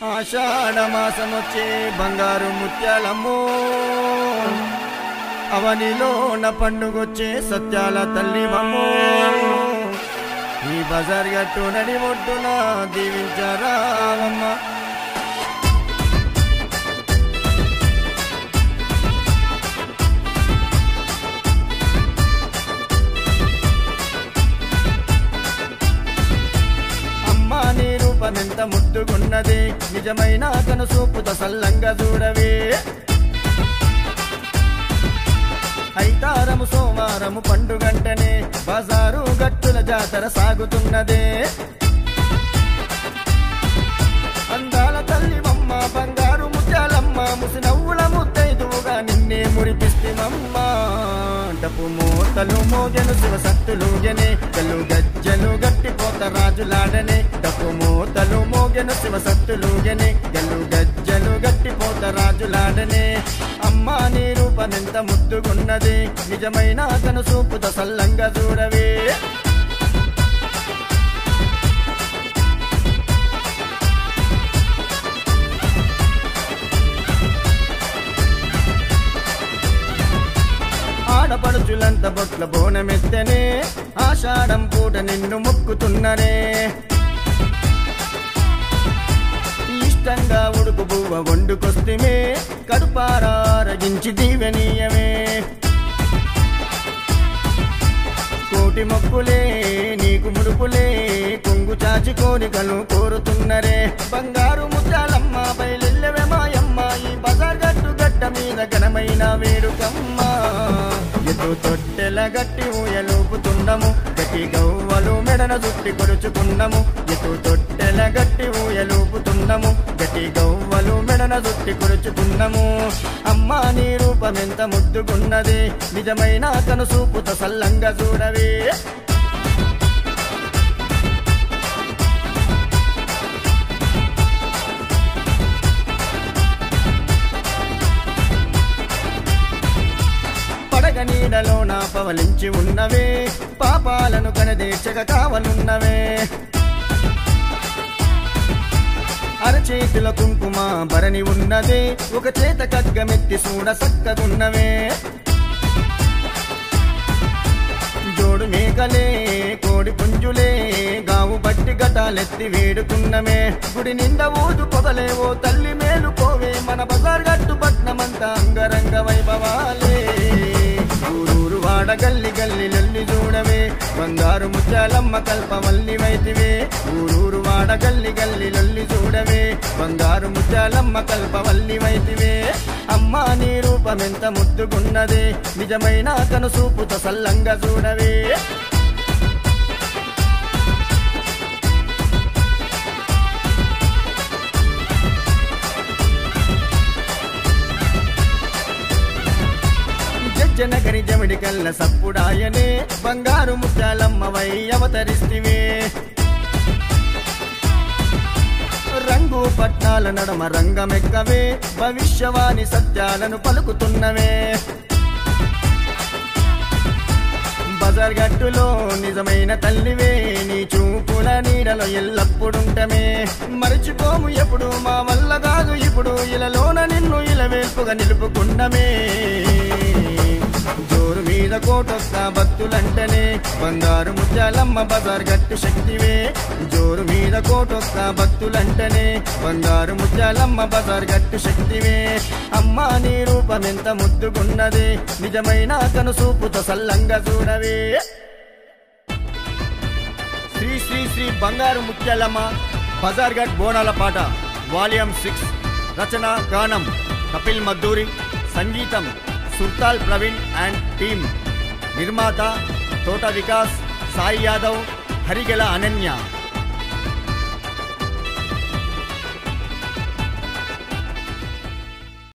ఆషాఢ మాసమొచ్చే బంగారు ముత్యాలమ్మో అవనిలోన పండుగొచ్చే సత్యాల తల్లివమ్మో ఈ బజార్ గట్టు నడి ఒడ్డున దీవించరావమ్మ అమ్మా నీ రూపమెంత ముద్దుగున్నది నిజమైన కను సూపుత సల్లంగా చూడవే ఐతారము సోమారము పండుగంటనే బజారు గట్టుల జాతర సాగుతున్నదే అందాల తల్లి మమ్మ బంగారు ముత్యాలమ్మ ముసినవ్వుల ముత్తైదువుగా నిన్నే మురిపిస్తిమమ్మ డప్పు మూతలు మోగెను శివ సత్తులుగెనే గల్లు గజ్జలు గట్టిపోత రాజులాడనే డప్పు మూతలు మోగెను శివ సత్తులుగెనే గల్లు గజ్జలు గట్టిపోత రాజులాడనే అమ్మా నీ రూపమెంత ముద్దుగున్నది నిజమైన తను సూపుత సల్లంగా చూడవే ఆడపడుచులంత బొట్ల బోనమెత్తనే ఆషాఢం పూట నిన్ను మొక్కుతున్నరే ఇష్టంగా ఉడుకు బువ్వ వండుకొస్తిమే కడుపారారగించి దీవెనీయమే కోటి మొక్కులే నీకు ముడుపులే కొంగు చాచి కోరికలు కోరుతున్నరే బంగారు ముత్యాలమ్మ బయలెల్లెవే మాయమ్మ ఈ బజార్ గట్టు గట్ట మీద ఘనమైన వేడుకమ్మ ఎటు తొట్టెల గట్టి ఊయలూపుతుండము గట్టి గవ్వలు మెడన చుట్టి కొరుచుకున్నము ఎటు తొట్టెల గట్టి ఊయలూపుతుండము గట్టి గవ్వలు మెడన చుట్టి కొరుచుకున్నము అమ్మా నీ రూపమెంత ముద్దుగున్నది నిజమైన కను సూపుత సల్లంగా చూడవే పడగ నీడలో నా పవలించి ఉన్నవే పాపాలను కనదేర్చక కావనున్నవే అరచేతుల కుంకుమ భరణి ఉన్నదే ఒక చేత కగ్గమెత్తి చూడ సక్కగున్నవే జోడు మేకలే కోడి పుంజులే గావు బట్టి గటాలెత్తి వేడుకున్నమే గుడి నిండా ఊదు పొగలే ఓ తల్లి మేలుకోవే మన బజార్ గట్టు పట్నమంతా అంగరంగ వైభవాలే ఊరూరు వాడ గల్లి గల్లి లల్లి చూడవే బంగారు ముత్యాలమ్మ కల్పమల్లి వైతివే ఊరూరు వాడ గల్లి గల్లి లల్లి చూడవే బంగారు ముత్యాలమ్మ కల్పవల్లి వైతివే అమ్మా నీ రూపమెంత ముద్దుగున్నదే నిజమైన కను సూపుతో సల్లంగా చూడవే జనగరి జమిడి కల్ల సప్పుడాయనే బంగారు ముత్యాలమ్మవై అవతరిస్తివే రంగు పట్నాల నడమ రంగమెక్కవే భవిష్యవాణి సత్యాలను పలుకుతున్నవే బజార్ గట్టులో నిజమైన తల్లివే నీ చూపుల నీడలో ఎల్లప్పుడుంటమే మరిచిపోము ఎప్పుడు మా వల్ల కాదు ఇప్పుడు ఇలలోన నిన్ను ఇలవేల్పుగా నిలుపుకున్నమే జోరు మీద కోటొక్క భక్తులంటనే బంగారు ముత్యాలమ్మ బజార్ గట్టు శక్తివే జోరు మీద కోటొక్క భక్తులంటనే బంగారు ముత్యాలమ్మ బజార్ గట్టు శక్తివే అమ్మా నీ రూపమెంత ముద్దుగున్నది నిజమైన కను సూపుతో సల్లంగా చూడవే శ్రీ శ్రీ శ్రీ బంగారు ముత్యాలమ్మ బజార్ గట్ బోనాల పాట వాల్యూమ్ సిక్స్ రచన గానం కపిల్ మద్దూరి సంగీతం సుల్తాల్ ప్రవీణ్ అండ్ టీమ్ నిర్మాత తోట వికాస్ సాయి యాదవ్ హరిగెల అనన్య